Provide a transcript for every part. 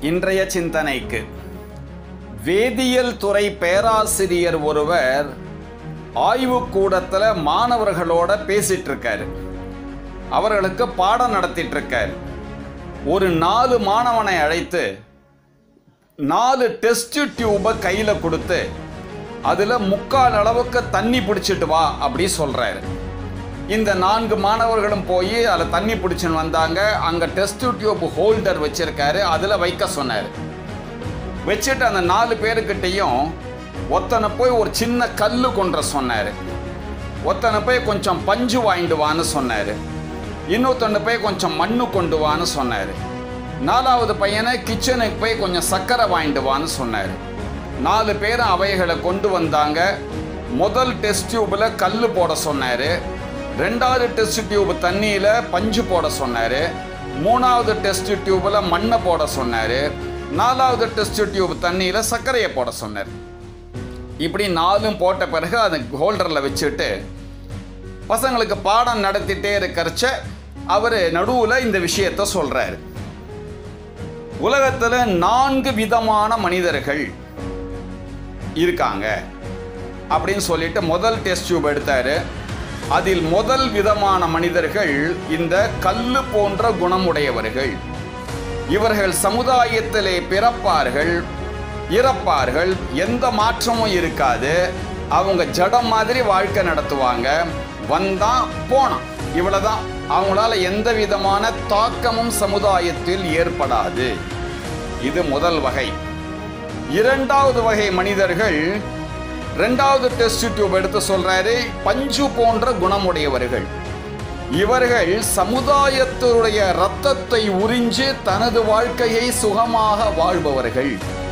இன்றைய சிந்தனைக்கு வேதியியல் துறை பேராசிரியர் ஒருவர் ஆய்வுக்கூடத்தில் மாணவர்களோட பேசிட்டு இருக்காரு அவர்களுக்கு பாடம் நடத்திட்டு இருக்காரு ஒரு நாலு மாணவனை அழைத்து நாலு டெஸ்ட் டியூபை கையில் கொடுத்து அதில் முக்கால் அளவுக்கு தண்ணி பிடிச்சிட்டு வா அப்படி சொல்கிறாரு இந்த நான்கு மாணவர்களும் போய் அதில் தண்ணி பிடிச்சின்னு வந்தாங்க அங்கே டெஸ்ட் டியூப் ஹோல்டர் வச்சிருக்காரு அதில் வைக்க சொன்னார் வச்சுட்டு அந்த நாலு பேருக்கிட்டையும் ஒத்தனை போய் ஒரு சின்ன கல் கொன்ற சொன்னார் ஒத்தனை போய் கொஞ்சம் பஞ்சு வாங்கிட்டு வான்னு சொன்னார் இன்னொருத்தனை போய் கொஞ்சம் மண்ணு கொண்டு வான்னு சொன்னார் நாலாவது பையனை கிச்சனுக்கு போய் கொஞ்சம் சர்க்கரை வாங்கிட்டு வான்னு சொன்னார் நாலு பேரும் அவைகளை கொண்டு வந்தாங்க முதல் டெஸ்ட் டியூப்பில் கல் போட சொன்னார் ரெண்டாவது டெஸ்ட் டியூப் தண்ணியில் பஞ்சு போட சொன்னார் மூணாவது டெஸ்ட் டியூப்பில் மண்ணை போட சொன்னார் நாலாவது டெஸ்ட் டியூப் தண்ணியில் சர்க்கரையை போட சொன்னார் இப்படி நாலும் போட்ட பிறகு அதை ஹோல்டரில் வச்சுட்டு பசங்களுக்கு பாடம் நடத்திட்டே இருக்கிறச்ச அவர் நடுவில் இந்த விஷயத்த சொல்கிறாரு உலகத்தில் நான்கு விதமான மனிதர்கள் இருக்காங்க அப்படின்னு சொல்லிட்டு முதல் டெஸ்ட் டியூப் எடுத்தாரு அதில் முதல் விதமான மனிதர்கள் இந்த கல்லு போன்ற குணமுடையவர்கள் இவர்கள் சமுதாயத்திலே பிறப்பார்கள் இறப்பார்கள் எந்த மாற்றமும் இருக்காது அவங்க ஜடம் மாதிரி வாழ்க்கை நடத்துவாங்க வந்தான் போனான் இவ்வளவுதான் அவங்களால எந்த விதமான தாக்கமும் சமுதாயத்தில் ஏற்படாது இது முதல் வகை இரண்டாவது வகை மனிதர்கள் ரெண்டாவது டெஸ்ட் டியூப் எடுத்து சொல்றாரு பஞ்சு போன்ற குணமுடையவர்கள் இவர்கள் சமுதாயத்தினுடைய இரத்தத்தை உறிஞ்சு தனது வாழ்க்கையை சுகமாக வாழ்பவர்கள்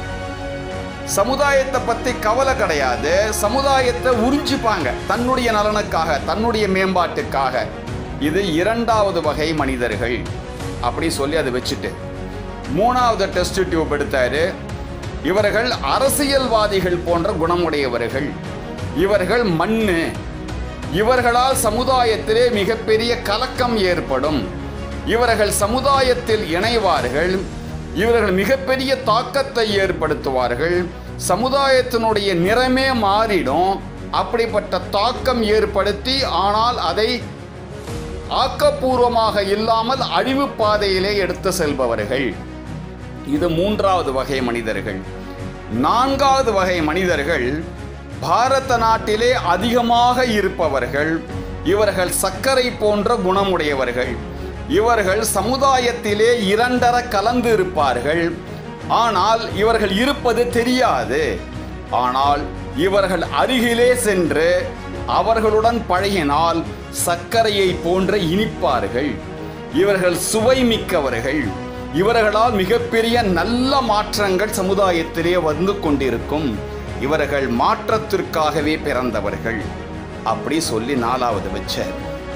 சமுதாயத்தை பத்தி கவலை கிடையாது சமுதாயத்தை உறிஞ்சிப்பாங்க தன்னுடைய நலனுக்காக தன்னுடைய மேம்பாட்டுக்காக இது இரண்டாவது வகை மனிதர்கள் அப்படி சொல்லி அதை வச்சுட்டு மூணாவது டெஸ்ட் டியூப் எடுத்தாரு இவர்கள் அரசியல்வாதிகள் போன்ற குணமுடையவர்கள் இவர்கள் மண்ணு இவர்களால் சமுதாயத்திலே மிகப்பெரிய கலக்கம் ஏற்படும் இவர்கள் சமுதாயத்தில் இணைவார்கள் இவர்கள் மிகப்பெரிய தாக்கத்தை ஏற்படுத்துவார்கள் சமுதாயத்தினுடைய நிறமே மாறிடும் அப்படிப்பட்ட தாக்கம் ஏற்படுத்தி ஆனால் அதை ஆக்கப்பூர்வமாக இல்லாமல் அழிவு பாதையிலே எடுத்து செல்பவர்கள் இது மூன்றாவது வகை மனிதர்கள் நான்காவது வகை மனிதர்கள் பாரத நாட்டிலே அதிகமாக இருப்பவர்கள் இவர்கள் சர்க்கரை போன்ற குணமுடையவர்கள் இவர்கள் சமுதாயத்திலே இரண்டர கலந்து இருப்பார்கள் ஆனால் இவர்கள் இருப்பது தெரியாது ஆனால் இவர்கள் அருகிலே சென்று அவர்களுடன் பழகினால் சர்க்கரையை போன்ற இனிப்பார்கள் இவர்கள் சுவை மிக்கவர்கள் இவர்களால் மிகப்பெரிய நல்ல மாற்றங்கள் சமுதாயத்திலே வந்து கொண்டிருக்கும் இவர்கள் மாற்றத்திற்காகவே பிறந்தவர்கள் அப்படி சொல்லி நாலாவது வச்சார்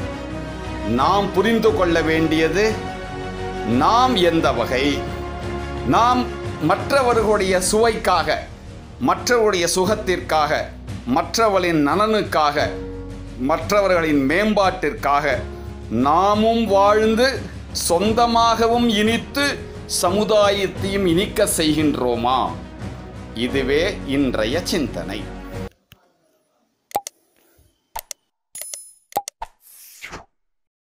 நாம் புரிந்து கொள்ள வேண்டியது நாம் எந்த வகை நாம் மற்றவர்களுடைய சுவைக்காக மற்றவருடைய சுகத்திற்காக மற்றவர்களின் நலனுக்காக மற்றவர்களின் மேம்பாட்டிற்காக நாமும் வாழ்ந்து சொந்தமாகவும் இனித்து சமுதாயத்தையும் இனிக்க செய்கின்றோமா இதுவே இன்றைய சிந்தனை